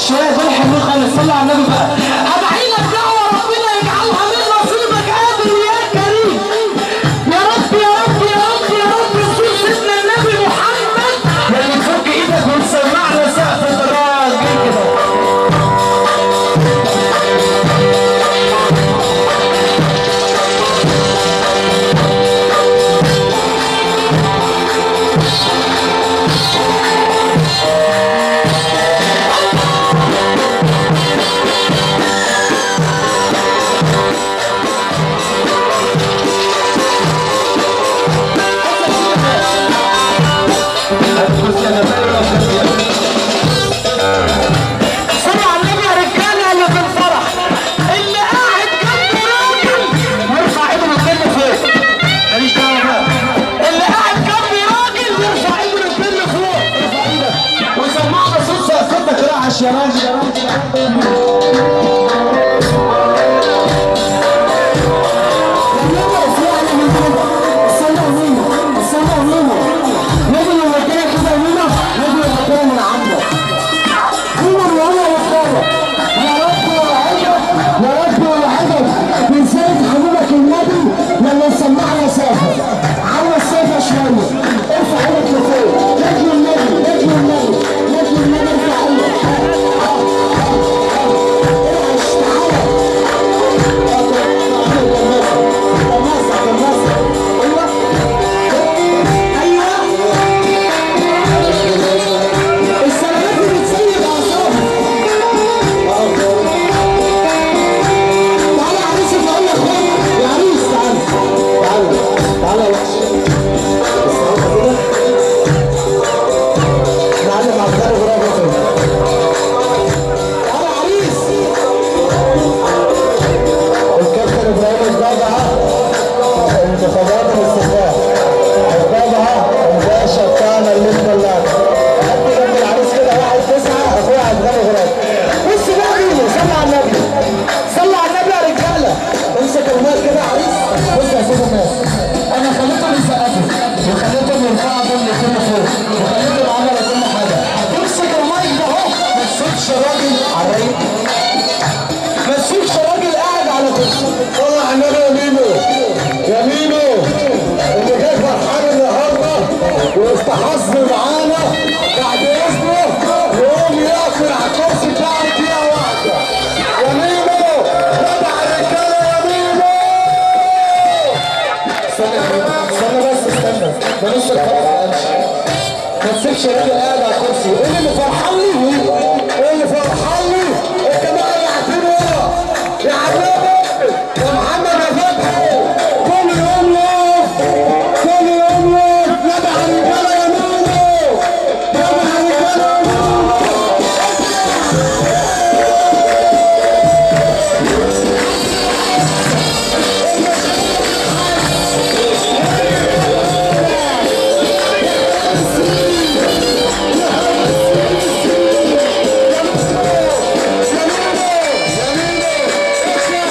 شويه دول حلوين خالص صلي على النبي بقى هدعي لك دعوه ربنا يجعلها من نصيبك قادر يا كريم يا رب يا رب يا رب يا رب رسول سيدنا النبي محمد اللي تفك ايدك وتسمعنا سقف الراجل كده صلوا على النبي يا رجاله اللي في الفرح اللي قاعد جنب راجل يرفع ايده للجنة فوق ماليش دعوه بقى اللي قاعد جنب راجل يرفع ايده للجنة فوق ارفع ايدك وسمعنا صوت سقفتك رعش يا راجل يا راجل سمعنا سافر على السافر شويه ارفع ايدك لفوق نجم النبي نجم النبي نجم النبي ارفع ايدك ارعش تعالى الكابتن ابراهيم الجدع انتخابات الاستفتاء الجدع الباشا بتاعنا اللي مطلعنا قد جنب العريس كده واحد تسعه اخويا عبد غراب بص بقى مين صلى على النبي صلى على النبي يا رجاله امسك المايك كده يا عريس بص يا سيدي الناس انا خليتهم يسقفوا وخليتهم يرفعوا دول لكل فوق وخليتهم عملوا كل حاجه امسك المايك ده اهو ما تسيبش راجل على الرايق ما تسيبش راجل قاعد على كرسي طلع على النبي يا ميمو يا ميمو اللي جاي فرحان النهارده واستحظ معانا بعد اذنه يقوم يقفل على الكرسي بتاعه دقيقه واحده يا ميمو ندع الرجاله يا ميمو استنى يا ميمو استنى بس استنى ده لسه الفرح ما تسيبش راجل قاعد على الكرسي ايه اللي فرحان لي ايه اللي فرحان لي الجماعه اللي قاعدين ورا يا علاء يا محمد يا فتحي كل يوم يوم كل يوم يوم ندع الرجاله يا ميمو ندع الرجاله يا ميمو يا ميمو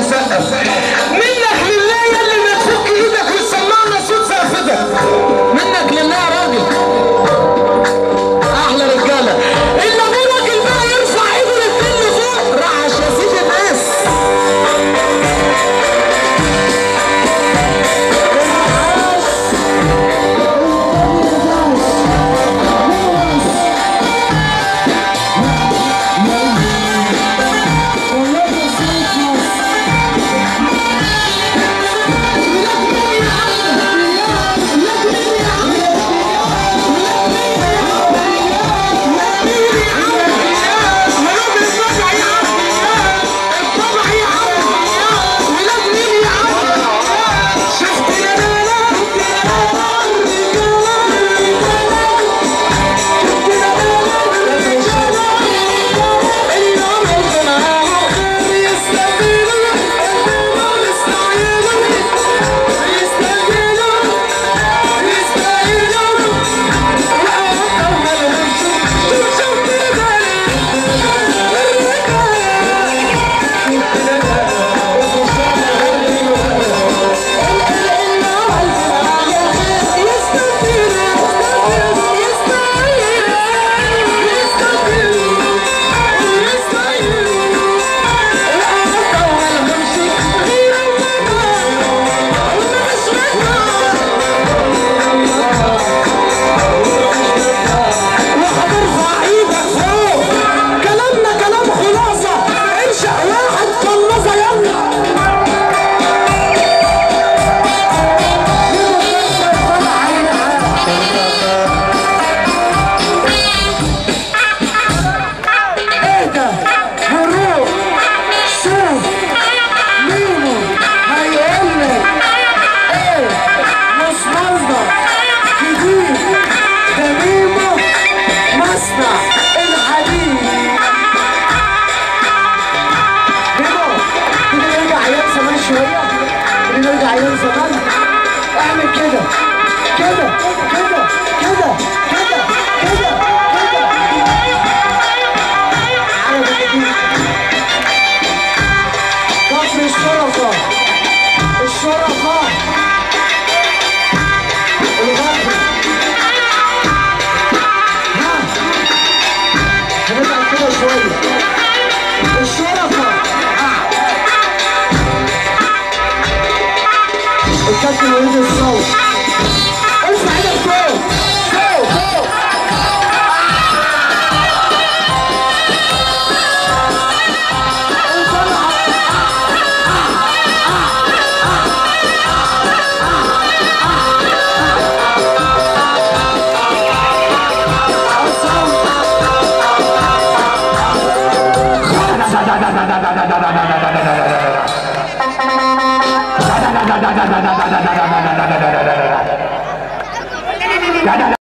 وسقف منك لله يا اللي ما تفك ايدك وتسمعنا صوت سقفتك منك لله يا راجل احلى رجاله الا ابو راجل بقى يرفع ايده الاتنين لفوق رعش يا سيدي الناس وهترفع ايدك فوق كلامنا كلام خلاصة انشأ واحد قناصة يلا اهدى هروب شوف ميمو هيقولك ايه مش منظر جديد ده ميمو مصنع الحديد ميمو تيجي نرجع ايام زمان شويه تيجي نرجع ايام زمان اعمل كده كده كده كده كده كده كده على جديد كفر الشرفة الشرفة الغرب ها هنرجع كده شوية الشرفة ها الكابتن وليد الصوت ارفع ايدك فوق فوق فوق da da da